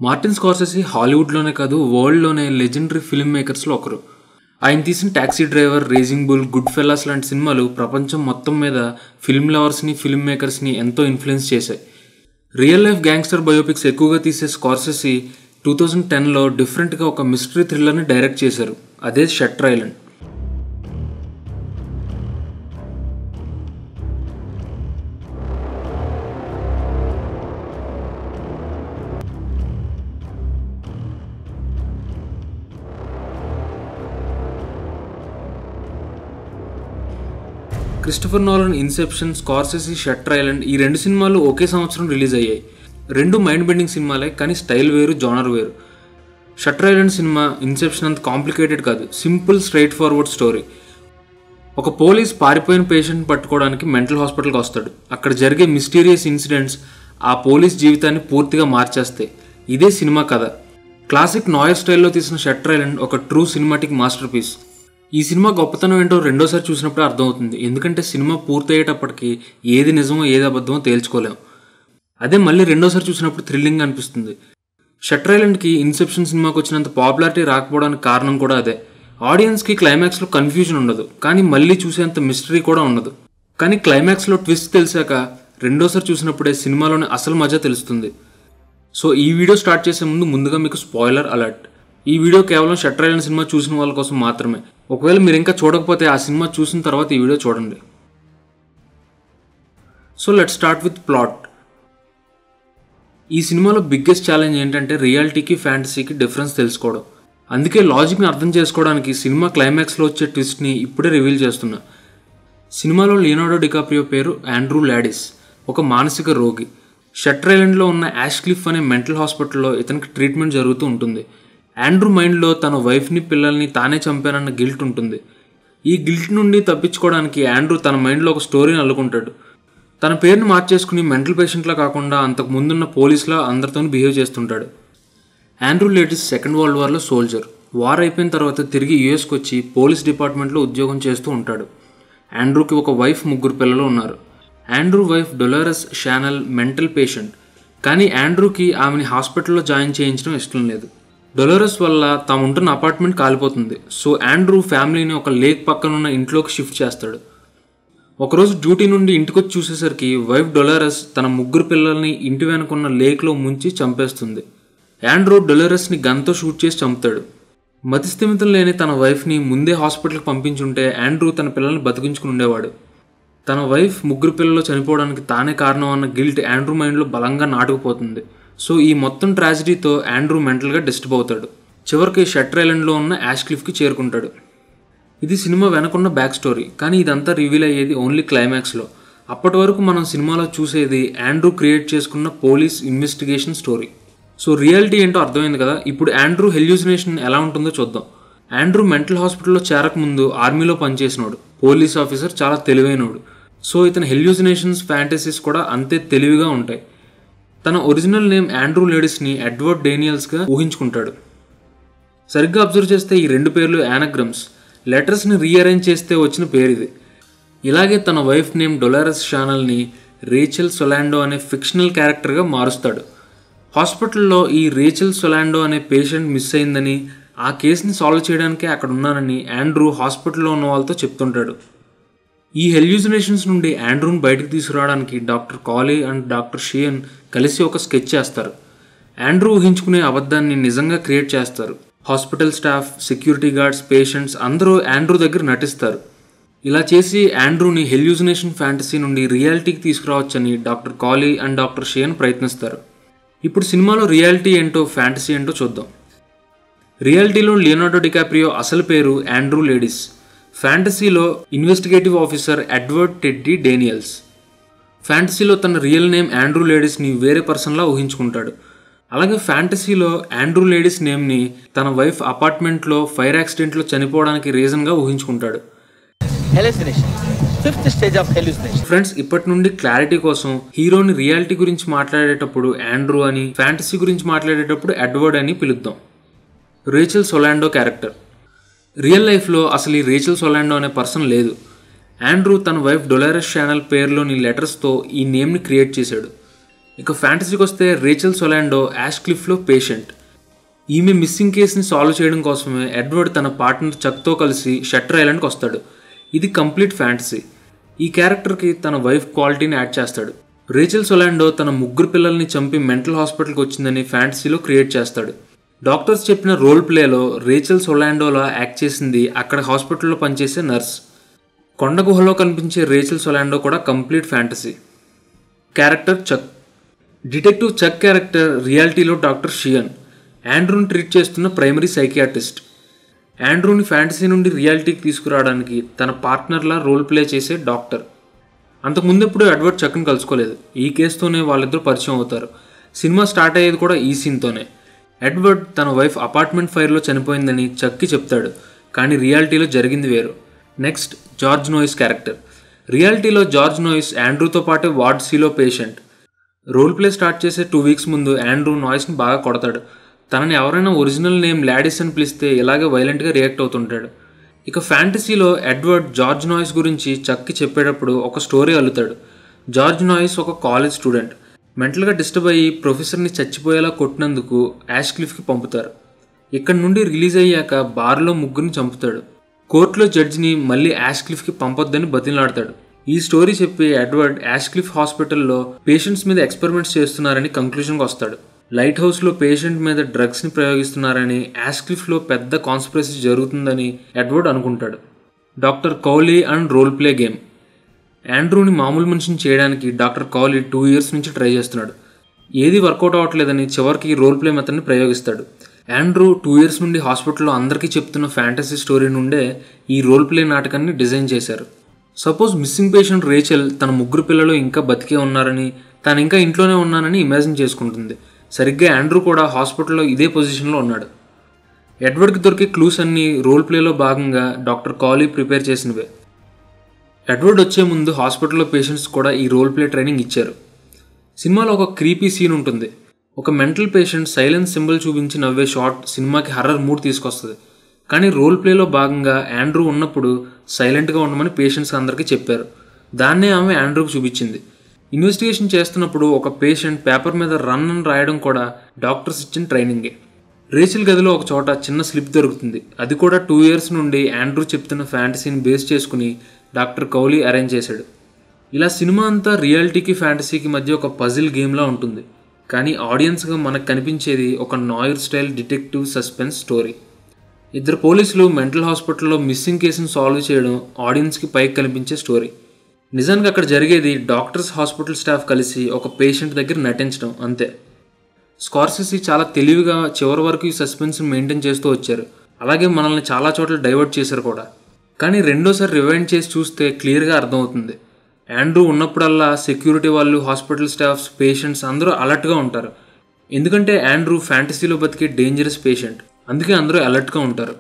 Martin Scorsese హాలీవుడ్లోనే కాదు వరల్డ్లోనే legendary film మేకర్స్లో ఒకరు ఆయన తీసిన Taxi Driver Raging Bull Goodfellas లాంటి సినిమాలు ప్రపంచం మొత్తం మీద ఫిల్మ్ లవర్స్ని ఫిల్మ్ మేకర్స్ని ఎంతో ఇన్ఫ్లుయెన్స్ చేశాయి రియల్ లైఫ్ గ్యాంగ్స్టర్ బయోపిక్స్ ఎక్కువగా తీసే స్కార్సెసీ టూ థౌజండ్ టెన్లో డిఫరెంట్గా ఒక మిస్టరీ థ్రిల్లర్ని డైరెక్ట్ చేశారు అదే Shutter Island Christopher Nolan Inception Scorsese Shutter Island ఈ రెండు సినిమాలు ఒకే సంవత్సరం రిలీజ్ అయ్యాయి రెండు మైండ్ బెండింగ్ సినిమాలే కానీ స్టైల్ వేరు జోనర్ వేరు షట్టర్ ఐలాండ్ సినిమా ఇన్సెప్షన్ అంత కాంప్లికేటెడ్ కాదు సింపుల్ స్ట్రైట్ ఫార్వర్డ్ స్టోరీ ఒక పోలీస్ పారిపోయిన పేషెంట్ పట్టుకోవడానికి మెంటల్ హాస్పిటల్కి వస్తాడు అక్కడ జరిగే మిస్టీరియస్ ఇన్సిడెంట్స్ ఆ పోలీస్ జీవితాన్ని పూర్తిగా మార్చేస్తాయి ఇదే సినిమా కథ క్లాసిక్ నాయర్ స్టైల్లో తీసిన షట్టర్ ఐలాండ్ ఒక ట్రూ సినిమాటిక్ మాస్టర్ పీస్ ఈ సినిమా గొప్పతనం ఏంటో రెండోసారి చూసినప్పుడు అర్థమవుతుంది ఎందుకంటే సినిమా పూర్తయ్యేటప్పటికి ఏది నిజమో ఏది అబద్ధమో తేల్చుకోలేం అదే మళ్ళీ రెండోసారి చూసినప్పుడు థ్రిల్లింగ్ అనిపిస్తుంది షట్టర్ ఐలాండ్కి ఇన్సెప్షన్ సినిమాకి వచ్చినంత పాపులారిటీ రాకపోవడానికి కారణం కూడా అదే ఆడియన్స్కి క్లైమాక్స్లో కన్ఫ్యూజన్ ఉండదు కానీ మళ్ళీ చూసేంత మిస్టరీ కూడా ఉండదు కానీ క్లైమాక్స్లో ట్విస్ట్ తెలిసాక రెండోసారి చూసినప్పుడే సినిమాలోని అసలు మజా తెలుస్తుంది సో ఈ వీడియో స్టార్ట్ చేసే ముందు ముందుగా మీకు స్పాయిలర్ అలర్ట్ ఈ వీడియో కేవలం షట్టర్ ఐలాండ్ సినిమా చూసిన వాళ్ళ కోసం మాత్రమే ఒకవేళ మీరు ఇంకా చూడకపోతే ఆ సినిమా చూసిన తర్వాత ఈ వీడియో చూడండి so let start with plot ఈ సినిమాలో బిగ్గెస్ట్ ఛాలెంజ్ ఏంటంటే రియాలిటీకి ఫ్యాంటసీకి డిఫరెన్స్ తెలుసుకోవడం అందుకే లాజిక్ని అర్థం చేసుకోవడానికి సినిమా క్లైమాక్స్లో వచ్చే ట్విస్ట్ని ఇప్పుడే రివీల్ చేస్తున్నా సినిమాలో లియోనార్డో డికాప్రియో పేరు ఆండ్రూ లాడిస్ ఒక మానసిక రోగి షట్టర్ ఐలాండ్లో ఉన్న యాష్ క్లిఫ్ అనే మెంటల్ హాస్పిటల్లో ఇతనికి ట్రీట్మెంట్ జరుగుతూ ఉంటుంది ఆండ్రూ మైండ్లో తన వైఫ్ని పిల్లల్ని తానే చంపానన్న గిల్ట్ ఉంటుంది ఈ గిల్ట్ నుండి తప్పించుకోవడానికి ఆండ్రూ తన మైండ్లో ఒక స్టోరీని అల్లుకుంటాడు తన పేరుని మార్చేసుకుని మెంటల్ పేషెంట్లా కాకుండా అంతకు ముందున్న పోలీస్లా అందరితో బిహేవ్ చేస్తుంటాడు ఆండ్రూ లేటిస్ సెకండ్ వరల్డ్ వార్లో సోల్జర్ వార్ అయిపోయిన తర్వాత తిరిగి యూఎస్కి వచ్చి పోలీస్ డిపార్ట్మెంట్లో ఉద్యోగం చేస్తూ ఉంటాడు ఆండ్రూకి ఒక వైఫ్ ముగ్గురు పిల్లలు ఉన్నారు Andrew wife Dolores Chanal mental patient కానీ ఆండ్రూకి ఆమెని హాస్పిటల్లో జాయిన్ చేయించడం ఇష్టం లేదు డొలోరస్ వల్ల తాము ఉంటున్న అపార్ట్మెంట్ కాలిపోతుంది సో ఆండ్రూ ఫ్యామిలీని ఒక లేక్ పక్కన ఉన్న ఇంట్లోకి షిఫ్ట్ చేస్తాడు ఒకరోజు డ్యూటీ నుండి ఇంటికొచ్చి చూసేసరికి వైఫ్ డొలారస్ తన ముగ్గురు పిల్లల్ని ఇంటి వెనుకున్న లేక్లో ముంచి చంపేస్తుంది ఆండ్రూ డొలారస్ని గన్తో షూట్ చేసి చంపుతాడు మతిస్థిమితం లేని తన వైఫ్ని ముందే హాస్పిటల్కి పంపించుంటే ఆండ్రూ తన పిల్లల్ని బతికించుకుని ఉండేవాడు తన వైఫ్ ముగ్గురు పిల్లలు చనిపోవడానికి తానే కారణం అన్న గిల్ట్ ఆండ్రూ మైండ్లో బలంగా నాటుకుపోతుంది సో ఈ మొత్తం ట్రాజడీతో ఆండ్రూ మెంటల్గా డిస్టర్బ్ అవుతాడు చివరికి షట్టర్ ఐలాండ్లో ఉన్న యాష్ క్లిఫ్కి చేరుకుంటాడు ఇది సినిమా వెనకున్న బ్యాక్ స్టోరీ కానీ ఇదంతా రివీల్ అయ్యేది ఓన్లీ క్లైమాక్స్లో అప్పటి వరకు మనం సినిమాలో చూసేది ఆండ్రూ క్రియేట్ చేసుకున్న police investigation story so reality ఏంటో అర్థమైంది కదా ఇప్పుడు ఆండ్రూ హెల్యూసినేషన్ ఎలా ఉంటుందో చూద్దాం ఆండ్రూ మెంటల్ హాస్పిటల్లో చేరకముందు ఆర్మీలో పనిచేసినోడు పోలీస్ ఆఫీసర్ చాలా తెలివైనోడు సో ఇతని హెల్యూసినేషన్స్ ఫ్యాంటసీస్ కూడా అంతే తెలివిగా ఉంటాయి తన ఒరిజినల్ నేమ్ ఆండ్రూ లేడీస్ని ఎడ్వర్డ్ డేనియల్స్గా ఊహించుకుంటాడు సరిగ్గా అబ్జర్వ్ చేస్తే ఈ రెండు పేర్లు యానగ్రమ్స్ లెటర్స్ని రీఅరేంజ్ చేస్తే వచ్చిన పేరు ఇది ఇలాగే తన వైఫ్ నేమ్ డొలారస్ షానల్ని రేచల్ సొలాండో అనే ఫిక్షనల్ క్యారెక్టర్గా మారుస్తాడు హాస్పిటల్లో ఈ రేచల్ సొలాండో అనే పేషెంట్ మిస్ అయిందని ఆ కేసుని సాల్వ్ చేయడానికే అక్కడ ఉన్నానని ఆండ్రూ హాస్పిటల్లో ఉన్న వాళ్ళతో చెప్తుంటాడు ఈ హెల్యూజినేషన్స్ నుండి ఆండ్రూని బయటకు తీసుకురావడానికి డాక్టర్ కాలీ అండ్ డాక్టర్ షియన్ కలిసి ఒక స్కెచ్ చేస్తారు ఆండ్రూ ఊహించుకునే అబద్ధాన్ని నిజంగా క్రియేట్ చేస్తారు hospital staff security guards patients అందరూ ఆండ్రూ దగ్గర నటిస్తారు ఇలా చేసి ఆండ్రూని హెల్యూజినేషన్ ఫ్యాంటసీ నుండి రియాలిటీకి తీసుకురావచ్చని doctor Cawley and doctor Sheehan ప్రయత్నిస్తారు ఇప్పుడు సినిమాలో రియాలిటీ ఏంటో ఫ్యాంటసీ ఏంటో చూద్దాం రియాలిటీలో లియోనార్డో డికాప్రియో అసలు పేరు ఆండ్రూ లేడీస్ ఫ్యాంటసీలో investigative officer Edward Teddy Daniels ఫ్యాంటసీలో తన రియల్ నేమ్ ఆండ్రూ లేడీస్ని వేరే పర్సన్లా ఊహించుకుంటాడు అలాగే ఫ్యాంటసీలో ఆండ్రూ లేడీస్ నేమ్ని తన వైఫ్ అపార్ట్మెంట్లో ఫైర్ యాక్సిడెంట్లో చనిపోవడానికి రీజన్గా ఊహించుకుంటాడు hallucination. Fifth stage of hallucination. Friends ఇప్పటి నుండి క్లారిటీ కోసం హీరోని రియాలిటీ గురించి మాట్లాడేటప్పుడు ఆండ్రూ అని ఫ్యాంటసీ గురించి మాట్లాడేటప్పుడు ఎడ్వర్డ్ అని పిలుద్దాం రేచల్ సొలాండో క్యారెక్టర్ రియల్ లైఫ్లో అసలు ఈ రేచల్ సొలాండో అనే పర్సన్ లేదు ఆండ్రూ తన వైఫ్ డొలారస్ ఛానల్ పేరులోని లెటర్స్తో ఈ నేమ్ని క్రియేట్ చేశాడు ఇక ఫ్యాంటసీకి వస్తే రేచల్ సొలాండో యాష్ క్లిఫ్లో పేషెంట్ ఈమె మిస్సింగ్ కేసుని సాల్వ్ చేయడం కోసమే ఎడ్వర్డ్ తన పార్ట్నర్ చక్తో కలిసి షట్టర్ ఐలాండ్కి వస్తాడు ఇది కంప్లీట్ ఫ్యాంటసీ ఈ క్యారెక్టర్కి తన వైఫ్ క్వాలిటీని యాడ్ చేస్తాడు రేచల్ సొలాండో తన ముగ్గురు పిల్లల్ని చంపి మెంటల్ హాస్పిటల్కి వచ్చిందని ఫ్యాంటసీలో క్రియేట్ చేస్తాడు డాక్టర్స్ చెప్పిన రోల్ ప్లేలో రేచల్ సొలాండోలా యాక్ట్ చేసింది అక్కడ హాస్పిటల్లో పనిచేసే నర్స్ కొండ గుహలో కనిపించే రేచల్ సొలాండో కూడా complete fantasy character Chuck detective Chuck character రియాలిటీలో డాక్టర్ షియన్ ఆండ్రూని ట్రీట్ చేస్తున్న ప్రైమరీ సైకియాట్రిస్ట్ ఆండ్రూని ఫ్యాంటసీ నుండి రియాలిటీకి తీసుకురావడానికి తన పార్ట్నర్లా రోల్ ప్లే చేసే డాక్టర్ అంతకుముందు ఎప్పుడు ఎడ్వర్డ్ చక్ని కలుసుకోలేదు ఈ కేసుతోనే వాళ్ళిద్దరూ పరిచయం అవుతారు సినిమా స్టార్ట్ అయ్యేది కూడా ఈ సీన్తోనే ఎడ్వర్డ్ తన వైఫ్ అపార్ట్మెంట్ ఫైర్లో చనిపోయిందని చక్కి చెప్తాడు కానీ రియాలిటీలో జరిగింది వేరు నెక్స్ట్ జార్జ్ నోయిస్ క్యారెక్టర్ రియాలిటీలో జార్జ్ నోయిస్ ఆండ్రూతో పాటే వార్డ్ సీలో పేషెంట్ రోల్ ప్లే స్టార్ట్ చేసే టూ వీక్స్ ముందు ఆండ్రూ నాయిస్ని బాగా కొడతాడు తనని ఎవరైనా ఒరిజినల్ నేమ్ లాడిస్ అని పిలిస్తే ఇలాగే వైలెంట్గా రియాక్ట్ అవుతుంటాడు ఇక ఫ్యాంటసీలో ఎడ్వర్డ్ జార్జ్ నాయిస్ గురించి చక్కి చెప్పేటప్పుడు ఒక స్టోరీ అల్లుతాడు జార్జ్ నాయిస్ ఒక కాలేజ్ స్టూడెంట్ మెంటల్గా డిస్టర్బ్ అయ్యి ప్రొఫెసర్ని చచ్చిపోయేలా కొట్టినందుకు యాష్ క్లిఫ్కి పంపుతారు ఇక్కడ నుండి రిలీజ్ అయ్యాక బార్లో ముగ్గురిని చంపుతాడు కోర్టులో జడ్జిని మళ్ళీ యాష్ క్లిఫ్కి పంపొద్దని బతిలాడతాడు ఈ స్టోరీ చెప్పి ఎడ్వర్డ్ యాష్ క్లిఫ్ హాస్పిటల్లో పేషెంట్స్ మీద ఎక్స్పెరిమెంట్స్ చేస్తున్నారని కంక్లూషన్కి వస్తాడు లైట్ హౌస్లో పేషెంట్ మీద డ్రగ్స్ని ప్రయోగిస్తున్నారని యాష్ క్లిఫ్లో పెద్ద కాన్స్పిరసీ జరుగుతుందని ఎడ్వర్డ్ అనుకుంటాడు doctor Cawley and role play game ఆండ్రూని మామూలు మనిషిని చేయడానికి డాక్టర్ కౌలీ టూ ఇయర్స్ నుంచి ట్రై చేస్తున్నాడు ఏది వర్కౌట్ అవ్వట్లేదని చివరికి రోల్ ప్లే మెథడ్ని ప్రయోగిస్తాడు ఆండ్రూ టూ ఇయర్స్ నుండి హాస్పిటల్లో అందరికీ చెప్తున్న ఫ్యాంటసీ స్టోరీ నుండే ఈ రోల్ ప్లే నాటకాన్ని డిజైన్ చేశారు సపోజ్ మిస్సింగ్ పేషెంట్ రేచల్ తన ముగ్గురు పిల్లలు ఇంకా బతికే ఉన్నారని తాను ఇంకా ఇంట్లోనే ఉన్నానని ఇమాజిన్ చేసుకుంటుంది సరిగ్గా ఆండ్రూ కూడా హాస్పిటల్లో ఇదే పొజిషన్లో ఉన్నాడు ఎడ్వర్డ్కి దొరికే క్లూస్ అన్ని రోల్ ప్లేలో భాగంగా డాక్టర్ కాలీ ప్రిపేర్ చేసినవే ఎడ్వర్డ్ వచ్చే ముందు హాస్పిటల్లో పేషెంట్స్ కూడా ఈ రోల్ ప్లే ట్రైనింగ్ ఇచ్చారు సినిమాలో ఒక క్రీపీ సీన్ ఉంటుంది ఒక మెంటల్ పేషెంట్ సైలెన్స్ సింబల్ చూపించి నవ్వే షాట్ సినిమాకి హర్రర్ మూడ్ తీసుకొస్తుంది కానీ రోల్ ప్లేలో భాగంగా ఆండ్రూ ఉన్నప్పుడు సైలెంట్గా ఉండమని పేషెంట్స్ అందరికీ చెప్పారు దాన్నే ఆమె ఆండ్రూకి చూపించింది ఇన్వెస్టిగేషన్ చేస్తున్నప్పుడు ఒక పేషెంట్ పేపర్ మీద రన్ అని రాయడం కూడా డాక్టర్స్ ఇచ్చిన ట్రైనింగే రేచిల్ గదిలో ఒక చోట చిన్న స్లిప్ దొరుకుతుంది అది కూడా టూ ఇయర్స్ నుండి ఆండ్రూ చెప్తున్న ఫ్యాంటసీని బేస్ చేసుకుని డాక్టర్ కౌలీ అరేంజ్ చేశాడు ఇలా సినిమా అంతా రియాలిటీకి ఫ్యాంటసీకి మధ్య ఒక పజిల్ గేమ్లా ఉంటుంది కానీ ఆడియన్స్గా మనకు కనిపించేది ఒక noir style detective suspense story ఇద్దరు పోలీసులు మెంటల్ హాస్పిటల్లో మిస్సింగ్ కేసును సాల్వ్ చేయడం ఆడియన్స్కి పైకి కనిపించే స్టోరీ నిజానికి అక్కడ జరిగేది డాక్టర్స్ హాస్పిటల్ స్టాఫ్ కలిసి ఒక పేషెంట్ దగ్గర నటించడం అంతే స్కార్సెసీ చాలా తెలివిగా చివరి వరకు ఈ సస్పెన్స్ మెయింటైన్ చేస్తూ వచ్చారు అలాగే మనల్ని చాలా చోట్ల డైవర్ట్ చేశారు కూడా కానీ రెండోసారి రివైండ్ చేసి చూస్తే క్లియర్గా అర్థమవుతుంది ఆండ్రూ ఉన్నప్పుడల్లా సెక్యూరిటీ వాళ్ళు హాస్పిటల్ స్టాఫ్స్ పేషెంట్స్ అందరూ అలర్ట్గా ఉంటారు ఎందుకంటే ఆండ్రూ ఫ్యాంటసీలో బతికే డేంజరస్ పేషెంట్ అందుకే అందరూ అలర్ట్గా ఉంటారు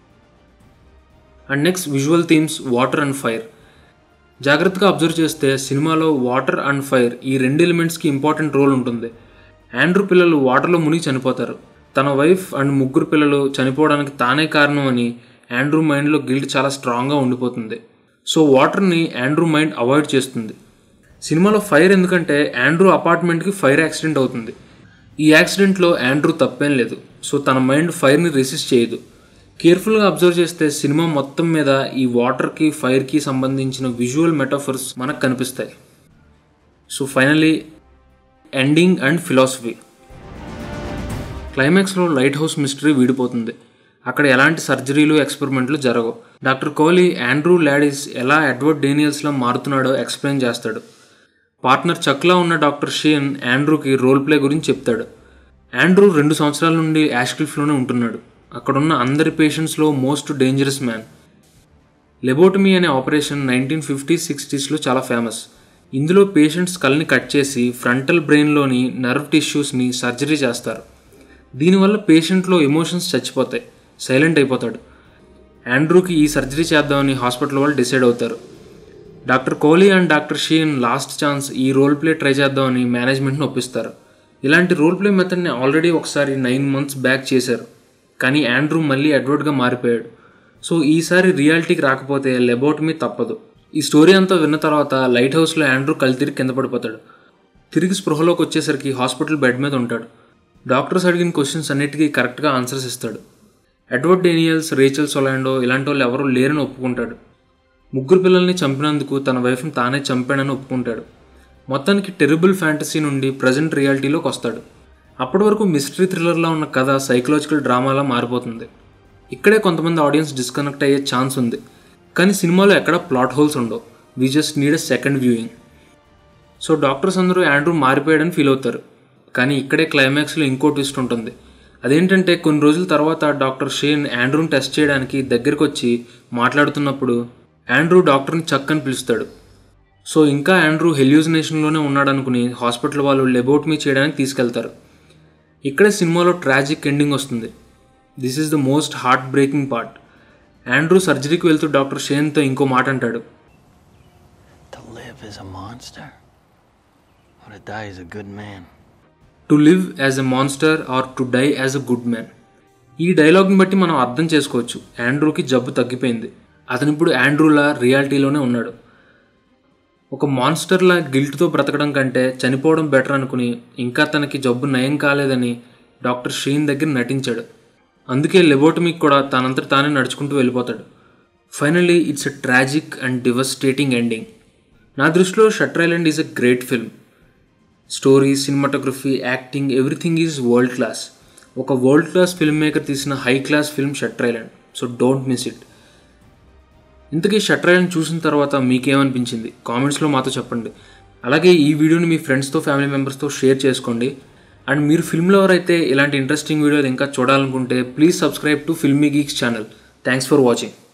and next visual themes water and fire జాగ్రత్తగా అబ్జర్వ్ చేస్తే సినిమాలో వాటర్ అండ్ ఫైర్ ఈ రెండు ఎలిమెంట్స్కి ఇంపార్టెంట్ రోల్ ఉంటుంది ఆండ్రూ పిల్లలు వాటర్లో మునిగి చనిపోతారు తన వైఫ్ అండ్ ముగ్గురు పిల్లలు చనిపోవడానికి తానే కారణం అని ఆండ్రూ మైండ్లో గిల్ట్ చాలా స్ట్రాంగ్గా ఉండిపోతుంది సో వాటర్ని ఆండ్రూ మైండ్ అవాయిడ్ చేస్తుంది సినిమాలో ఫైర్ ఎందుకంటే ఆండ్రూ అపార్ట్మెంట్కి ఫైర్ యాక్సిడెంట్ అవుతుంది ఈ యాక్సిడెంట్లో ఆండ్రూ తప్పేం లేదు సో తన మైండ్ ఫైర్ని రెసిస్ట్ చేయదు కేర్ఫుల్గా అబ్జర్వ్ చేస్తే సినిమా మొత్తం మీద ఈ వాటర్కి ఫైర్కి సంబంధించిన విజువల్ మెటాఫర్స్ మనకు కనిపిస్తాయి so finally ending and philosophy క్లైమాక్స్లో లైట్ హౌస్ మిస్టరీ వీడిపోతుంది అక్కడ ఎలాంటి సర్జరీలు ఎక్స్పెరిమెంట్లు జరగవు డాక్టర్ కోహ్లీ ఆండ్రూ లాడిస్ ఎలా ఎడ్వర్డ్ డేనియల్స్లో మారుతున్నాడో ఎక్స్ప్లెయిన్ చేస్తాడు పార్ట్నర్ చక్లా ఉన్న డాక్టర్ షేన్ ఆండ్రూకి రోల్ ప్లే గురించి చెప్తాడు ఆండ్రూ రెండు సంవత్సరాల నుండి యాష్క్లిఫ్లోనే ఉంటున్నాడు అక్కడున్న అందరి పేషెంట్స్లో మోస్ట్ డేంజరస్ మ్యాన్ లెబోటమీ అనే ఆపరేషన్ నైన్టీన్ ఫిఫ్టీ సిక్స్టీస్లో చాలా ఫేమస్ ఇందులో పేషెంట్స్ కళ్ళని కట్ చేసి ఫ్రంటల్ బ్రెయిన్లోని నర్వ్ టిష్యూస్ని సర్జరీ చేస్తారు దీనివల్ల పేషెంట్లో ఎమోషన్స్ చచ్చిపోతాయి సైలెంట్ అయిపోతాడు ఆండ్రూకి ఈ సర్జరీ చేద్దామని హాస్పిటల్ వాళ్ళు డిసైడ్ అవుతారు doctor Cawley and doctor Sheehan last chance ఈ రోల్ ప్లే ట్రై చేద్దామని మేనేజ్మెంట్ని ఒప్పిస్తారు ఇలాంటి రోల్ ప్లే మెథడ్ని ఆల్రెడీ ఒకసారి నైన్ మంత్స్ బ్యాక్ చేశారు కానీ ఆండ్రూ మళ్ళీ అడ్వర్డ్గా మారిపోయాడు సో ఈసారి రియాలిటీకి రాకపోతే లెబోటమీ తప్పదు ఈ స్టోరీ అంతా విన్న తర్వాత లైట్ హౌస్లో ఆండ్రూ కలితిరి కింద పడిపోతాడు తిరిగి స్పృహలోకి వచ్చేసరికి హాస్పిటల్ బెడ్ మీద ఉంటాడు డాక్టర్స్ అడిగిన క్వశ్చన్స్ అన్నిటికీ కరెక్ట్గా ఆన్సర్స్ ఇస్తాడు ఎడ్వర్డ్ డేనియల్స్ రేచల్ సొలాండో ఇలాంటి వాళ్ళు ఎవరూ లేరని ఒప్పుకుంటాడు ముగ్గురు పిల్లల్ని చంపినందుకు తన వైఫ్ని తానే చంపాడని ఒప్పుకుంటాడు మొత్తానికి టెరిబుల్ ఫ్యాంటసీ నుండి ప్రజెంట్ రియాలిటీలోకి వస్తాడు అప్పటి వరకు మిస్టరీ థ్రిల్లర్లా ఉన్న కథ సైకలాజికల్ డ్రామాలా మారిపోతుంది ఇక్కడే కొంతమంది ఆడియన్స్ డిస్కనెక్ట్ అయ్యే ఛాన్స్ ఉంది కానీ సినిమాలో ఎక్కడ ప్లాట్ హోల్స్ ఉండవు we just need a second viewing so doctors అందరూ ఆండ్రూ మారిపోయాడని ఫీల్ అవుతారు కానీ ఇక్కడే క్లైమాక్స్లో ఇంకో ట్విస్ట్ ఉంటుంది అదేంటంటే కొన్ని రోజుల తర్వాత డాక్టర్ షేన్ ఆండ్రూని టెస్ట్ చేయడానికి దగ్గరికి వచ్చి మాట్లాడుతున్నప్పుడు ఆండ్రూ డాక్టర్ని చక్ అని పిలుస్తాడు సో ఇంకా ఆండ్రూ హెల్యూజినేషన్లోనే ఉన్నాడనుకుని హాస్పిటల్ వాళ్ళు లెబోటమీ చేయడానికి తీసుకెళ్తారు ఇక్కడే సినిమాలో ట్రాజిక్ ఎండింగ్ వస్తుంది this is the most heartbreaking part Andrew సర్జరీకి వెళ్తూ డాక్టర్ షేన్తో ఇంకో మాట అంటాడు To live as a monster, or to die as a good man. To live as a monster or to die as a good man ఈ డైలాగ్ని బట్టి మనం అర్థం చేసుకోవచ్చు ఆండ్రూకి జబ్బు తగ్గిపోయింది అతను ఇప్పుడు ఆండ్రూలా రియాలిటీలోనే ఉన్నాడు ఒక మాన్స్టర్లా గిల్ట్తో బ్రతకడం కంటే చనిపోవడం బెటర్ అనుకుని ఇంకా తనకి జబ్బు నయం కాలేదని డాక్టర్ షీన్ దగ్గర నటించాడు అందుకే లెబోటమీకి కూడా తనంతట తానే నడుచుకుంటూ వెళ్ళిపోతాడు finally it's a tragic and devastating ending నా దృష్టిలో Shutter Island is a great film story cinematography acting everything is world class ఒక వరల్డ్ క్లాస్ ఫిల్మ్ మేకర్ తీసిన high class film Shutter Island so don't miss it ఇంతకీ Shutter Island చూసిన తర్వాత మీకేమనిపించింది కామెంట్స్లో మాతో చెప్పండి అలాగే ఈ వీడియోని మీ ఫ్రెండ్స్తో ఫ్యామిలీ మెంబర్స్తో షేర్ చేసుకోండి అండ్ మీరు ఫిల్మ్ లవర్ అయితే ఇలాంటి ఇంట్రెస్టింగ్ వీడియోలు ఇంకా చూడాలనుకుంటే please subscribe to Filmy Geeks channel thanks for watching